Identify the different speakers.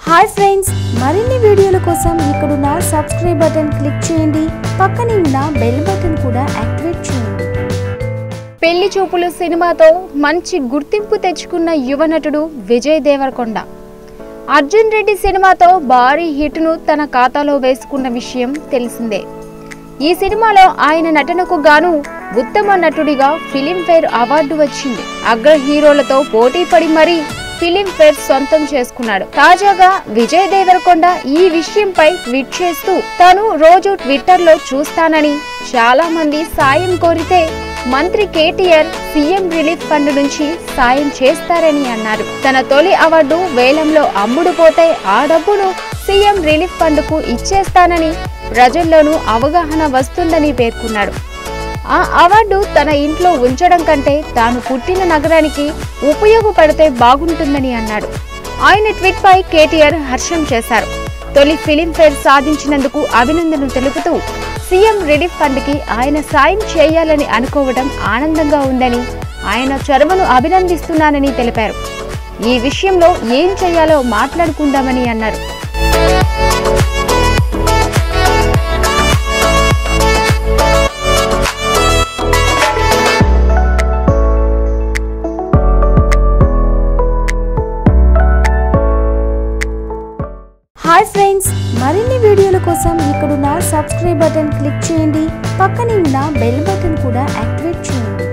Speaker 1: hi friends మరిన్ని వీడియోల కోసం ఇక్కడున్న సబ్స్క్రైబ్ బటన్ క్లిక్ చేయండి పక్కనే ఉన్న బెల్ బటన్ కూడా యాక్టివేట్ చేయండి
Speaker 2: పెళ్లి చూపులు సినిమాతో మంచి గుర్తింపు తెచ్చుకున్న యువ నటుడు విజయ్ దేవరకొండ అర్జున్ రెడ్డి సినిమాతో భారీ హిట్ను తన ఖాతాలో వేసుకున్న విషయం తెలిసిందే ఈ సినిమాలో ఆయన నటనకు గాను ఉత్తమ నటుడిగా ఫిలింఫేర్ అవార్డు వచ్చింది అగ్ర హీరోలతో పోటీ పడి మరీ ఫిలింఫేర్ సొంతం చేసుకున్నాడు తాజాగా విజయ్ దేవరకొండ ఈ విషయంపై ట్వీట్ చేస్తూ తాను రోజు ట్విట్టర్లో చూస్తానని చాలా మంది సాయం కోరితే మంత్రి కేటీఆర్ సీఎం రిలీఫ్ ఫండ్ నుంచి సాయం చేస్తారని అన్నారు తన తొలి అవార్డు వేలంలో అమ్ముడు పోతే ఆ డబ్బును సీఎం రిలీఫ్ ఫండ్ కు ఇచ్చేస్తానని ప్రజల్లోనూ అవగాహన వస్తుందని పేర్కొన్నాడు ఆ అవార్డు తన ఇంట్లో ఉంచడం కంటే తాను పుట్టిన నగరానికి ఉపయోగపడితే బాగుంటుందని అన్నాడు ఆయన ట్వీట్ పై కేటీఆర్ హర్షం చేశారు తొలి ఫిలింఫేర్ సాధించినందుకు అభినందనలు తెలుపుతూ సీఎం రిలీఫ్ ఫండ్ కి ఆయన సాయం చేయాలని అనుకోవడం ఆనందంగా ఉందని ఆయన చొరవను అభినందిస్తున్నానని తెలిపారు ఈ విషయంలో ఏం చేయాలో మాట్లాడుకుందామని అన్నారు
Speaker 1: హాయ్ ఫ్రెండ్స్ మరిన్ని వీడియోల కోసం ఇక్కడున్న సబ్స్క్రైబ్ బటన్ క్లిక్ చేయండి పక్కనే ఉన్న బెల్ బటన్ కూడా యాక్టివేట్ చేయండి